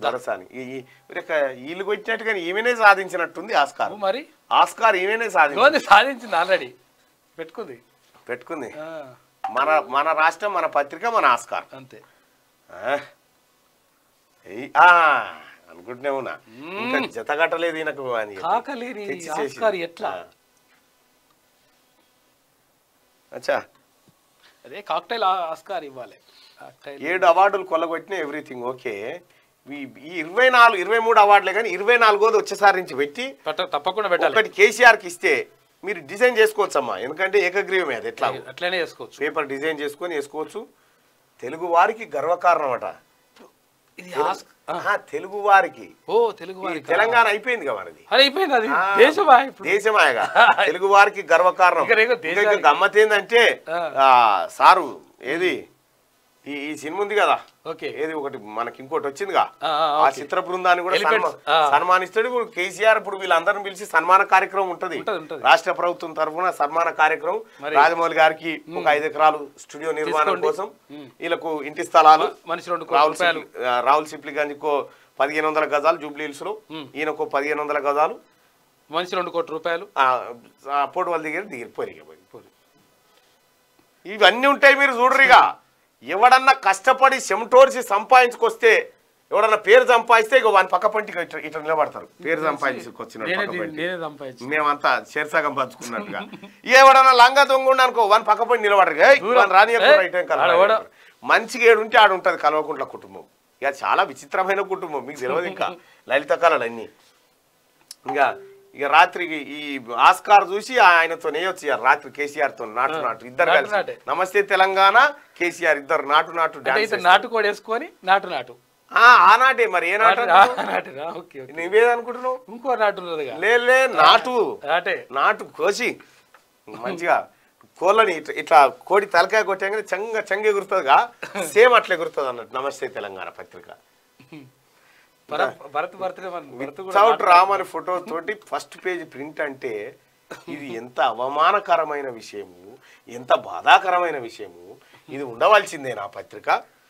దొరసాని ఈ ఈ- ఊరిక వీళ్ళు కొట్టినట్టుగా ఈమెనే సాధించినట్టుంది ఆస్కార్ మరి ఆస్కార్ ఈమెనే సాధించి గోంది సాధించింది ఆల్రెడీ పెట్టుకుంది పెట్టుకుంది ఆ, మన మన రాష్ట్రం మన పత్రిక మన ఆస్కార్ అంతే ఆ? ఏయ్, ఆ, అనుకుంటూనే ఉన్నా ఇంకా జతగట్టలేదు ఈయనకు అని చెప్పి. కాకలేని తెచ్చి చేసింది. ఆస్కార్ ఎట్లా ఆ. అచ్చా అదే కాక్టైల్ ఆస్కార్ ఇవ్వాలి కాక్టైల్ ఏడు అవార్డులు కొల్లగొట్టిన ఎవ్రీథింగ్ ఓకే ఈ- ఈ ఇరవై నాలుగు ఇరవై మూడు అవార్డులే కానీ ఇరవై నాలుగోది వచ్చేసారి నుంచి పెట్టి పెట్ట తప్పకుండా పెట్టాలి ఒకటి కేసీఆర్కి ఇస్తే మీరు డిజైన్ చేసుకోవచ్చమ్మా ఎందుకంటే ఏకగ్రీవమే అది ఎట్లా అట్లనే చేసుకోవచ్చు పేపర్ డిజైన్ చేసుకొని వేసుకోవచ్చు తెలుగు వారికి గర్వకారణం అట ఇది ఆస్- ఆ, ఆ, తెలుగు వారికి ఓ తెలుగు ఈ వారికి తెలంగాణ అయిపోయింది కదా మనది అది అయిపోయింది అది ఆ, దేశమా ఇప్పుడు దేశమాయగా తెలుగు వారికి గర్వకారణం ఇక్కడ ఏదో ఇంకా దేశానికి- గమ్మత్ ఏంటంటే ఆ. ఆ, సారు ఏది ఈ ఈ సినిమా ఉంది కదా ఓకే ఏది ఒకటి మనకి ఇంకోటి వచ్చిందిగా ఆ, ఆ, ఆ ఓకే. చిత్ర బృందాన్ని కూడా Elephants. సన్మా- ఆ. సన్మానిస్తాడు ఇప్పుడు కేసీఆర్ ఇప్పుడు వీళ్ళందరిని పిలిచి సన్మాన కార్యక్రమం ఉంటది ఉంటది, ఉంటది. రాష్ట్ర ప్రభుత్వం తరఫున సన్మాన కార్యక్రమం మరి- రాజమౌళి గారికి ఒక ఐదు ఎకరాలు స్టూడియో నిర్మాణం తీసుకోండి. కోసం వీళ్ళకు ఇంటి స్థలాలు మనిషి రెండు కోట్ల రాహుల్ రూపాయలు సిప్లి- ఆ, రాహుల్ సిప్లిగంజ్కో పదిహేను వందల గజాలు జూబ్లీ హిల్స్ లో ఈయనకు పదిహేను వందల గజాలు మనిషి రెండు కోట్ల రూపాయలు పోటు వాళ్ళ దగ్గర దిగిరి పోరిగా పోయి ఇవన్నీ ఉంటాయి మీరు చూడరుగా ఎవడన్నా కష్టపడి చెమటోర్చి సంపాదించుకొస్తే ఎవడన్నా పేరు సంపాదిస్తే ఇక వాని పక్క పంటికి ఇట్లా ఇట్లా నిలబడతారు పేరు సంపాదించుకొచ్చినట్టు నేనే పక్క దీన్ని- పంటి నేనే సంపాదించి మేమంతా చేరసగం పంచుకున్నట్టుగా ఎవడన్నా లంగా దొంగ అనుకో వాని పక్క పంటి నిలబడరు ఏయ్, దూరం. వాని రానియకుండా ఏయ్, ఇటేం ఆడ కలవాలి. ఓడ. మంచిగా ఏడుంటే ఆడు ఉంటుంది కల్వకుంట్ల కుటుంబం ఇక చాలా విచిత్రమైన కుటుంబం మీకు తెలియదు ఇంకా లలిత కళలు అన్నీ ఇంకా ఇక రాత్రికి ఈ ఆస్కార్ చూసి ఆయనతో నేయొచ్చు ఇక రాత్రి కేసీఆర్ తో నాటు నాటు ఇద్దరు నాటు కలిసి నాటే. నమస్తే తెలంగాణ కేసీఆర్ ఇద్దరు నాటు నాటు అంటే డాన్స్ ఇతను నాటు కూడా వేసుకొని నాటు నాటు ఆ, ఆ నాటే మరి ఏ నాటు నాటు అంటున్నావు? నాటురా ఓకే ఓకే నువ్వేదనుకుంటున్నావు ఇంకో నాటు ఉన్నదిగా లే లే నాటు నాటే నాటు కోసి మంచిగా కోళ్ళని ఇట్లా ఇట్లా కోడి తలకాయ కొట్టాగానే చంగ చంగ ఎగురుతుందిగా సేమ్ అట్లా ఎగురుతుంది అన్నట్టు నమస్తే తెలంగాణ పత్రిక భరత్ భరత్ బర్త్డే మన భరత్ కూడా వితౌట్ రామని ఫోటో తోటి ఫస్ట్ పేజ్ ప్రింట్ అంటే ఇది ఎంత అవమానకరమైన విషయము ఎంత బాధాకరమైన విషయము ఇది ఉండవలసిందే నా పత్రిక